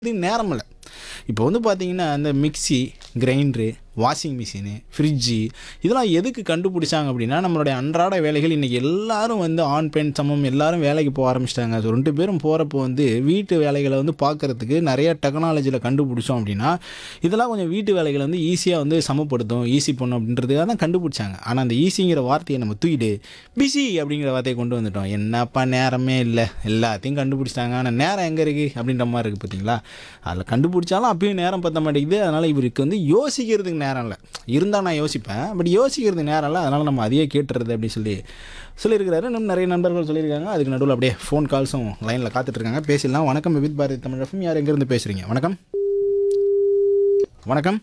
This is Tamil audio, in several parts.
இது நேரம் இல்லை இப்போ வந்து பார்த்தீங்கன்னா இந்த mixie grinder washing machine fridge இதெல்லாம் எதுக்கு கண்டுபிடிச்சாங்க அப்படின்னா நம்மளுடைய அன்றாட வேலைகள் இன்றைக்கி எல்லாரும் வந்து ஆண் பெண் சமம் எல்லாரும் வேலைக்கு போக ஆரம்பிச்சிட்டாங்க ஸோ ரெண்டு பேரும் போகிறப்போ வந்து வீட்டு வேலைகளை வந்து பார்க்குறதுக்கு நிறைய டெக்னாலஜியில் கண்டுபிடிச்சோம் அப்படின்னா இதெல்லாம் கொஞ்சம் வீட்டு வேலைகளை வந்து ஈஸியாக வந்து சமப்படுத்தும் ஈஸி பண்ணும் அப்படின்றதுக்காக தான் கண்டுபிடிச்சாங்க ஆனால் அந்த ஈஸிங்கிற வார்த்தையை நம்ம தூக்கிட்டு பிஸி அப்படிங்கிற வார்த்தையை கொண்டு வந்துட்டோம் என்னப்பா நேரமே இல்லை எல்லாத்தையும் கண்டுபிடிச்சிட்டாங்க ஆனால் நேரம் எங்கே இருக்குது அப்படின்ற மாதிரி இருக்குது பார்த்தீங்களா அதில் கண்டுபிடிச்சாலும் அப்பயும் நேரம் பத்த மாட்டேங்குது அதனால் இவருக்கு வந்து யோசிக்கிறதுக்கு நேரம் இல்லை இருந்தால் நான் யோசிப்பேன் பட் யோசிக்கிறதுக்கு நேரம் இல்லை அதனால் நம்ம அதையே கேட்டுறது அப்படின்னு சொல்லி சொல்லியிருக்கிறாரு இன்னும் நிறைய நண்பர்கள் சொல்லியிருக்காங்க அதுக்கு நடுவில் அப்படியே ஃபோன் கால்ஸும் லைனில் காத்துட்ருக்காங்க பேசிடலாம் வணக்கம் வித் பாரதி தமிழ் எஃப்எம் யார் எங்கேருந்து பேசுகிறீங்க வணக்கம் வணக்கம்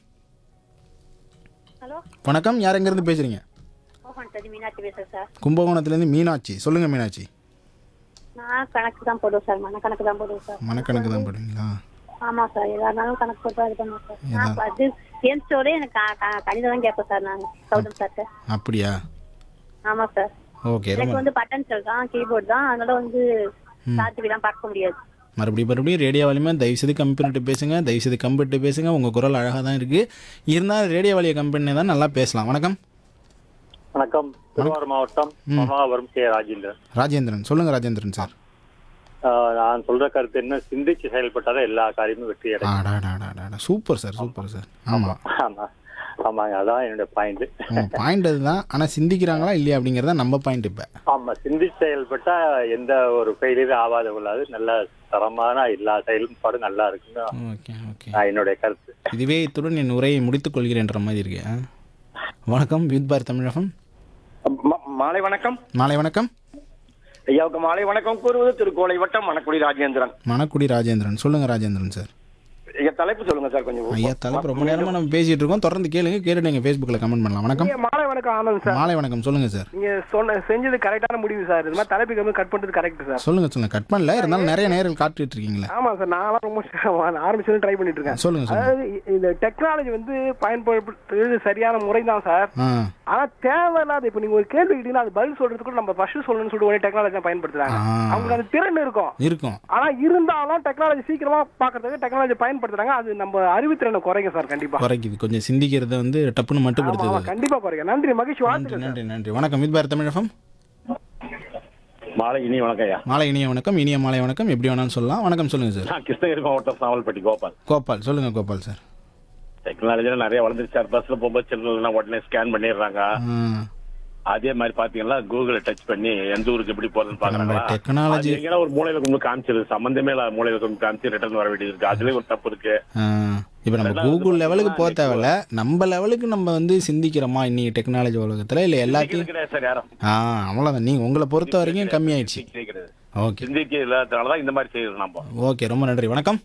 ஹலோ வணக்கம் யார் எங்கேருந்து பேசுகிறீங்க மோகன் தடி மீனாட்சி பேசுறேன் சார் கும்பகோணத்துலேருந்து மீனாட்சி சொல்லுங்கள் மீனாட்சி நான் கணக்கு தான் போடுவேன் சார் மனக்கணக்கு தான் போடுவேன் சார் மனக்கணக்கு தான் போடுவீங்களா ஆமா சார் எதா இருந்தாலும் கணக்கு போட்டு இது பண்ணுவேன் சார் நான் அது என் ஸ்டோரே எனக்கு க- க- கணிதம் தான் கேட்பேன் சார் நான் கௌதம் சார்ட்ட அப்படியா ஆமா சார் ஓகே ரொம்ப எனக்கு வந்து பட்டன் செல் தான் கீபோர்ட் தான் அதனால வந்து சாத்திவிலாம் பார்க்க முடியாது மறுபடியும் மறுபடியும் ரேடியோ வாலியமாக தயவுசெய்து கம்மி பண்ணிட்டு பேசுங்க தயவுசெய்து கம்மி பண்ணிட்டு பேசுங்க உங்கள் குரல் அழகாக தான் இருக்குது இருந்தாலும் ரேடியோ வாலியை கம்மி பண்ணி தான் நல்லா பேசலாம் வணக்கம் வணக்கம் திருவாரூர் மாவட்டம் மகாவரம் கே ராஜேந்திரன் ராஜேந்திரன் சொல்லுங்கள் ராஜேந்திரன் சார் ஆஹ் நான் சொல்ற கருத்து என்ன சிந்திச்சு செயல்பட்டாதான் எல்லா காரியமும் வெற்றி அடையும் ஆடாடாடாடாடா சூப்பர் சார் சூப்பர் சார் ஆமாம் ஆமா ஆமாங்க அதான் என்னுடைய பாயிண்ட் உங்கள் பாயிண்ட் அதுதான் ஆனால் சிந்திக்கிறாங்களா இல்லையா அப்படிங்கிறத நம்ம பாயிண்ட் இப்போ ஆமா சிந்திச்சு செயல்பட்டா எந்த ஒரு ஃபெயிலியரும் ஆகாத உள்ளாது நல்ல தரமான எல்லா செயல்பாடும் நல்லா இருக்குன்னு ஓகே ஓகே நான் என்னுடைய கருத்து இதுவே இத்துடன் என் உரையை முடித்துக் கொள்கிறேன்ற மாதிரி இருக்கு ஆ? வணக்கம் வித் பார் தமிழகம் ம- மாலை வணக்கம் மாலை வணக்கம் ஐயாவுக்கு மாலை வணக்கம் கூறுவது திருக்கோளை வட்டம் மணக்குடி ராஜேந்திரன் மணக்குடி ராஜேந்திரன் சொல்லுங்கள் ராஜேந்திரன் சார் ஐயா தலைப்பு சொல்லுங்க சார் கொஞ்சம் ஐயா தலைப்பு ரொம்ப நேரமாக நம்ம பேசிகிட்டு இருக்கோம் தொடர்ந்து கேளுங்க கேட்டுட்டு நீங்கள் ஃபேஸ்புக்கில் கமெண்ட் பண்ணலாம் வணக்கம் ஐயா, மாலை வணக்கம் ஆனந்த் சார் மாலை வணக்கம் சொல்லுங்கள் சார் நீங்க சொன்ன செஞ்சது கரெக்டான முடிவு சார் இது மாதிரி தலைப்பு கம்மி கட் பண்றது கரெக்ட் சார் சொல்லுங்க சொல்லுங்க கட் பண்ணல இருந்தாலும் நிறைய நேரம் காத்துட்டு இருக்கீங்களே ஆமா சார் நான்லாம் ரொம்ப ஆரம்பிச்சது ட்ரை பண்ணிட்டு இருக்கேன் சொல்லுங்க சொல்லுங்க அதாவது இ- இந்த டெக்னாலஜி வந்து பயன்படுத்துறது சரியான முறை தான் சார் ஆ ஆனா தேவையில்லாத இப்ப நீங்க ஒரு கேள்வி கேட்டீங்கன்னா அது பதில் சொல்றதுக்கு கூட நம்ம ஃபர்ஸ்ட் சொல்லணும்னு சொல்லிட்டு ஒரே டெக்னாலஜி தான் பயன்படுத்துறாங்க ஆ. அவங்களுக்கு அந்த திறன் இருக்கும் இருக்கும் ஆனா இருந்தாலும் டெக்னாலஜி சீக்கிரமா பாக்குறதுக்கு டெக்னாலஜி பயன்படுத்துறாங்க அது நம்ம அறிவுத்திறனை குறைங்க சார் கண்டிப்பா குறைக்குது கொஞ்சம் சிந்திக்கிறத வந்து டப்புன்னு ஆமா, ஆமா, மட்டுப்படுத்துது கண்டிப்பா குறைங்க நன்றி மகிழ்ச்சி நன்றி வாழ்த்துக்கள் நன்றி நன்றி வணக்கம் வித் பாரத் தமிழகம் மாலை இனி வணக்கம் ஐயா மாலை இனிய வணக்கம் இனிய மாலை வணக்கம் எப்படி வேணாலும் சொல்லலாம் வணக்கம் சொல்லுங்க சார் நான் கிருஷ்ணகிரி மாவட்டம் சாவல்பட்டி கோபால் கோபால் சொல்லுங்க கோபால் சார் டெக்னாலஜில நிறைய வளர்ந்துருச்சு சார் பஸ்ல போகும்போது சில்லறைனா உடனே ஸ்கேன் பண்ணிடுறாங்க ஆ, அதே மாதிரி பாத்தீங்கன்னா கூகுள டச் பண்ணி எந்த ஊருக்கு எப்படி போறதுன்னு பாக்குறாங்க நம்ம technology- எங்கன்னா ஒரு மூலையில கொண்டு காமிச்சிருது சம்பந்தமே இல்லாத மூலையில கொண்டு காமிச்சு ரிட்டர்ன் வர வேண்டியது இருக்கு அதுலயும் ஒரு தப்பு இருக்கு ஆ. இப்போ நம்ம கூகுள் லெவலுக்கு போக தேவையில்ல நம்ம லெவலுக்கு நம்ம வந்து சிந்திக்கிறோமா இன்னைக்கு டெக்னாலஜி உலகத்தில் இல்லை எல்லாத்தையும் கிடையாது சார் யாரும் ஆ அவ்வளோதான் நீங்கள் உங்களை பொறுத்த வரைக்கும் கம்மியாயிடுச்சு கேட்கறது ஓகே சிந்திக்க இல்லாதனாலதான் இந்த மாதிரி செய்யுது நம்ம ஓகே ரொம்ப நன்றி வணக்கம்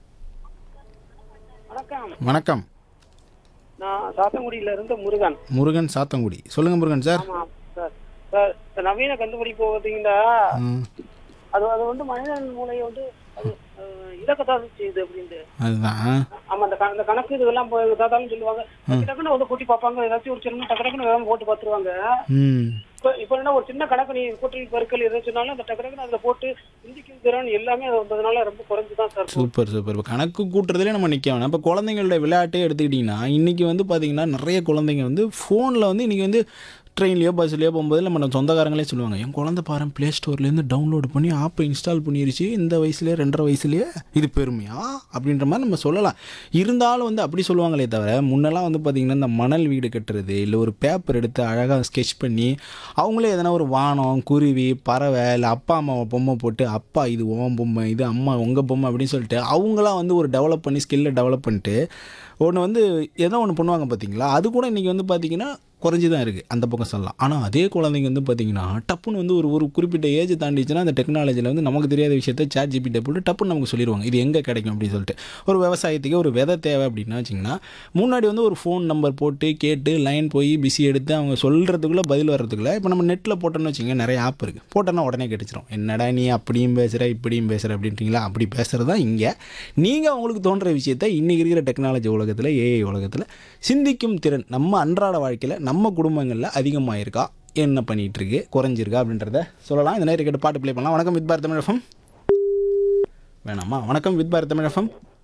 வணக்கம் வணக்கம் நான் சாத்தங்குடியில இருந்து முருகன் முருகன் சாத்தங்குடி சொல்லுங்க முருகன் சார் ஆமா சார் சார் இந்த நவீன கண்டுபிடிப்பு பார்த்தீங்கன்னா ம், அது அது வந்து மனிதன் மூளையை வந்து அது அஹ், இலக்கத்தான் செய்யுது அப்படின்ட்டு அதுதான் ஆமா அந்த க- அந்த கணக்கு இதெல்லாம் போய் தாத்தாலும் சொல்லுவாங்க டக்கு டக்குன்னு வந்து கூட்டி பார்ப்பாங்க ஏதாச்சும் ஒரு சின்ன டக்கு டக்குன்னு வேகம் போட்டு பார்த்துருவாங்க ம் இப்போ இப்போ என்ன ஒரு சின்ன கணக்கு நீ கூட்டி பெருக்கல் எதாவது சொன்னாலும் அந்த டக்கு டக்குன்னு அதில் போட்டு சிந்திக்கும் திறன் எல்லாமே அது வந்ததுனால ரொம்ப குறைஞ்சு தான் சார் போகுது. சூப்பர் சூப்பர் இப்போ கணக்கு கூட்டுறதுலேயே நம்ம நிற்க வேணாம் இப்போ குழந்தைங்களோட விளையாட்டே எடுத்துக்கிட்டிங்கன்னா இன்றைக்கி வந்து பார்த்திங்கன்னா நிறைய குழந்தைங்க வந்து ஃபோனில் வந்து இன்றைக்கி வந்து ட்ரெயின்லையோ பஸ்லையோ போகும்போது நம்ம நம்ம சொந்தக்காரங்களே சொல்லுவாங்க என் குழந்தை பாரு ப்ளே ஸ்டோர்லேருந்து டவுன்லோட் பண்ணி ஆப்பை இன்ஸ்டால் பண்ணிருச்சு இந்த வயசுலேயே ரெண்டரை வயசுலேயே இது பெருமையா அப்படின்ற மாதிரி நம்ம சொல்லலாம் இருந்தாலும் வந்து அப்படி சொல்லுவாங்களே தவிர முன்னெல்லாம் வந்து பார்த்திங்கன்னா இந்த மணல் வீடு கட்டுறது இல்லை ஒரு பேப்பர் எடுத்து அழகாக ஸ்கெட்ச் பண்ணி அவங்களே எதனா ஒரு வானம் குருவி பறவை இல்லை அப்பா அம்மாவை பொம்மை போட்டு அப்பா இது உன் பொம்மை இது அம்மா உங்கள் பொம்மை அப்படின்னு சொல்லிட்டு அவங்களாம் வந்து ஒரு டெவலப் பண்ணி ஸ்கில்லை டெவலப் பண்ணிட்டு ஒன்று வந்து ஏதோ ஒன்று பண்ணுவாங்க பார்த்தீங்களா அது கூட இன்றைக்கி வந்து பார்த்தீங்கன்னா குறைஞ்சி தான் இருக்குது அந்த பக்கம் சொல்லலாம் ஆனால் அதே குழந்தைங்க வந்து பார்த்தீங்கன்னா டப்புன்னு வந்து ஒரு ஒரு குறிப்பிட்ட ஏஜ் தாண்டிச்சுன்னா அந்த டெக்னாலஜியில் வந்து நமக்கு தெரியாத விஷயத்த சேட் ஜிபிட்ட போட்டு டப்புன்னு நமக்கு சொல்லிடுவாங்க இது எங்கே கிடைக்கும் அப்படின்னு சொல்லிட்டு ஒரு விவசாயத்துக்கு ஒரு விதை தேவை அப்படின்னா வச்சிங்கன்னா முன்னாடி வந்து ஒரு ஃபோன் நம்பர் போட்டு கேட்டு லைன் போய் பிஸி எடுத்து அவங்க சொல்கிறதுக்குள்ளே பதில் வர்றதுக்குள்ள இப்போ நம்ம நெட்டில் போட்டோன்னு வச்சுங்க நிறைய ஆப் இருக்குது போட்டோன்னா உடனே கிடைச்சிரும் என்னடா நீ அப்படியும் பேசுகிற இப்படியும் பேசுகிற அப்படின்றீங்களா அப்படி பேசுகிறது தான் இங்கே நீங்கள் உங்களுக்கு தோன்ற விஷயத்த இன்றைக்கி இருக்கிற டெக்னாலஜி உலகத்தில் ஏஐ உலகத்தில் சிந்திக்கும் திறன் நம்ம அன்றாட வாழ்க்கையில் நம்ம குடும்பங்களில் அதிகமாக இருக்கா என்ன பண்ணிட்டு இருக்கு குறைஞ்சிருக்கா அப்படின்றத சொல்லலாம் இந்த நேரம் கேட்டு பாட்டு ப்ளே பண்ணலாம் வணக்கம் வித் பாரத் தமிழகம் வேணாமா வணக்கம் வித் பாரத் தமிழகம்